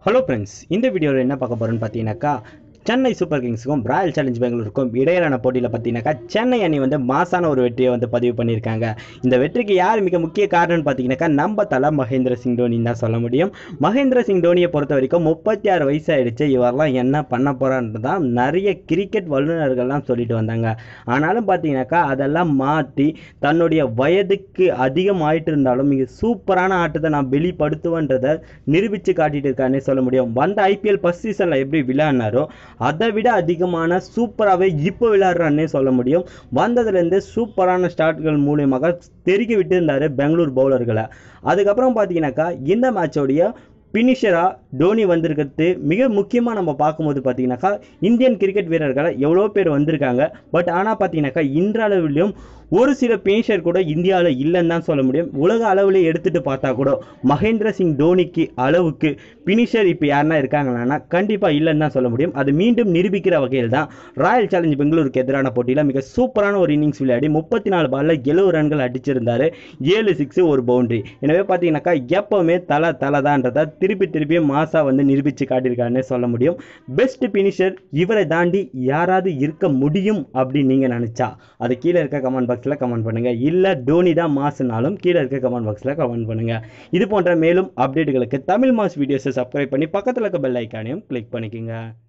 hello friends இந்த வீடியோவில் என்ன பார்க்க போகிறோன்னு பார்த்தீங்கன்னாக்கா சென்னை சூப்பர் கிங்ஸுக்கும் ராயல் சேலஞ்ச் பெங்களூருக்கும் இடையிலான போட்டியில் பார்த்தீங்கன்னாக்கா சென்னை அணி வந்து மாசான ஒரு வெற்றியை வந்து பதிவு பண்ணியிருக்காங்க இந்த வெற்றிக்கு யார் மிக முக்கிய காரணம்னு பார்த்தீங்கன்னாக்கா நம்ம தலை மகேந்திர சிங் தோனின்னு தான் சொல்ல முடியும் மகேந்திர சிங் தோனியை பொறுத்த வரைக்கும் முப்பத்தி ஆறு வயசு ஆயிடுச்சு இவரெல்லாம் என்ன பண்ண போகிறான்னு தான் நிறைய கிரிக்கெட் வல்லுநர்கள்லாம் சொல்லிட்டு வந்தாங்க ஆனாலும் பார்த்தீங்கன்னாக்கா அதெல்லாம் மாற்றி தன்னுடைய வயதுக்கு அதிகமாயிட்டு இருந்தாலும் மிக சூப்பரான ஆட்டத்தை நான் வெளிப்படுத்துவேன்றதை நிரூபித்து காட்டிட்டு இருக்காருன்னே சொல்ல முடியும் வந்த ஐபிஎல் ஃபர்ஸ்ட் சீசனில் எப்படி விளையாடினாரோ அதை விட அதிகமான சூப்பராகவே இப்போ விளையாடுறான்னே சொல்ல முடியும் வந்ததுலேருந்து சூப்பரான ஸ்டார்ட்கள் மூலியமாக தெருக்கி விட்டு இருந்தார் பெங்களூர் பவுலர்களை அதுக்கப்புறம் பார்த்தீங்கன்னாக்கா இந்த மேட்சோடைய பினிஷராக டோனி வந்திருக்கிறது மிக முக்கியமாக நம்ம பார்க்கும்போது பார்த்தீங்கன்னாக்கா இந்தியன் கிரிக்கெட் வீரர்கள் எவ்வளோ பேர் வந்திருக்காங்க பட் ஆனால் பார்த்தீங்கன்னாக்கா இன்றளவிலும் ஒரு சில பினிஷர் கூட இந்தியாவில் இல்லைன்னு தான் சொல்ல முடியும் உலக அளவில் எடுத்துகிட்டு பார்த்தா கூட மகேந்திர சிங் தோனிக்கு அளவுக்கு பினிஷர் இப்போ யாருன்னா இருக்காங்களான்னா கண்டிப்பாக இல்லைன்னு தான் சொல்ல முடியும் அது மீண்டும் நிரூபிக்கிற வகையில் தான் ராயல் சேலஞ்ச் பெங்களூருக்கு எதிரான போட்டியில் மிக சூப்பரான ஒரு இன்னிங்ஸ் விளையாடி முப்பத்தி நாலு பாலில் எழுபது ரன்கள் அடிச்சிருந்தாரு ஏழு சிக்ஸு ஒரு பவுண்டரி எனவே பார்த்தீங்கன்னாக்கா எப்போவுமே தலை தலை தான்றதை திருப்பி திருப்பி மாசா வந்து நிரூபித்து காட்டியிருக்காருன்னே சொல்ல முடியும் பெஸ்ட் பினிஷர் இவரை தாண்டி யாராவது இருக்க முடியும் அப்படின்னு நீங்கள் நினச்சா அது கீழே இருக்க கமெண்ட் பாக்ஸில் கமெண்ட் பண்ணுங்கள் இல்லை டோனி தான் மாசுனாலும் கீழே இருக்க கமெண்ட் பாக்ஸில் கமெண்ட் பண்ணுங்கள் இது போன்ற மேலும் அப்டேட்டுகளுக்கு தமிழ் மாஸ் வீடியோஸை சப்ஸ்கிரைப் பண்ணி பக்கத்தில் இருக்க பெல் ஐக்கானையும் கிளிக் பண்ணிக்கோங்க